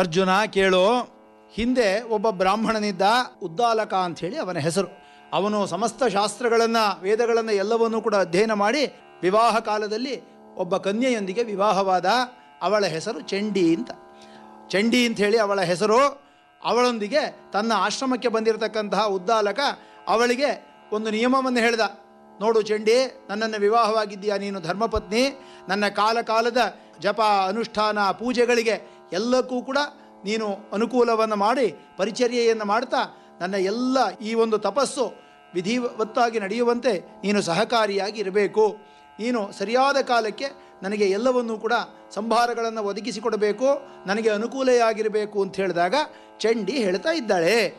ಅರ್ಜುನ ಕೇಳು ಹಿಂದೆ ಒಬ್ಬ ಬ್ರಾಹ್ಮಣನಿದ್ದ ಉದ್ದಾಲಕ ಅಂಥೇಳಿ ಅವನ ಹೆಸರು ಅವನು ಸಮಸ್ತ ಶಾಸ್ತ್ರಗಳನ್ನು ವೇದಗಳನ್ನು ಎಲ್ಲವನ್ನೂ ಕೂಡ ಅಧ್ಯಯನ ಮಾಡಿ ವಿವಾಹ ಕಾಲದಲ್ಲಿ ಒಬ್ಬ ಕನ್ಯೆಯೊಂದಿಗೆ ವಿವಾಹವಾದ ಅವಳ ಹೆಸರು ಚಂಡಿ ಅಂತ ಚಂಡಿ ಅಂತ ಹೇಳಿ ಅವಳ ಹೆಸರು ಅವಳೊಂದಿಗೆ ತನ್ನ ಆಶ್ರಮಕ್ಕೆ ಬಂದಿರತಕ್ಕಂತಹ ಉದ್ದಾಲಕ ಅವಳಿಗೆ ಒಂದು ನಿಯಮವನ್ನು ಹೇಳ್ದ ನೋಡು ಚಂಡಿ ನನ್ನನ್ನು ವಿವಾಹವಾಗಿದ್ದೀಯಾ ನೀನು ಧರ್ಮಪತ್ನಿ ನನ್ನ ಕಾಲ ಕಾಲದ ಜಪ ಅನುಷ್ಠಾನ ಪೂಜೆಗಳಿಗೆ ಎಲ್ಲಕ್ಕೂ ಕೂಡ ನೀನು ಅನುಕೂಲವನ್ನು ಮಾಡಿ ಪರಿಚರ್ಯೆಯನ್ನು ಮಾಡ್ತಾ ನನ್ನ ಎಲ್ಲ ಈ ಒಂದು ತಪಸ್ಸು ವಿಧಿವತ್ತಾಗಿ ನಡೆಯುವಂತೆ ನೀನು ಸಹಕಾರಿಯಾಗಿ ಇರಬೇಕು ನೀನು ಸರಿಯಾದ ಕಾಲಕ್ಕೆ ನನಗೆ ಎಲ್ಲವನ್ನೂ ಕೂಡ ಸಂಭಾರಗಳನ್ನು ಒದಗಿಸಿಕೊಡಬೇಕು ನನಗೆ ಅನುಕೂಲೆಯಾಗಿರಬೇಕು ಅಂತ ಹೇಳಿದಾಗ ಚಂಡಿ ಹೇಳ್ತಾ ಇದ್ದಾಳೆ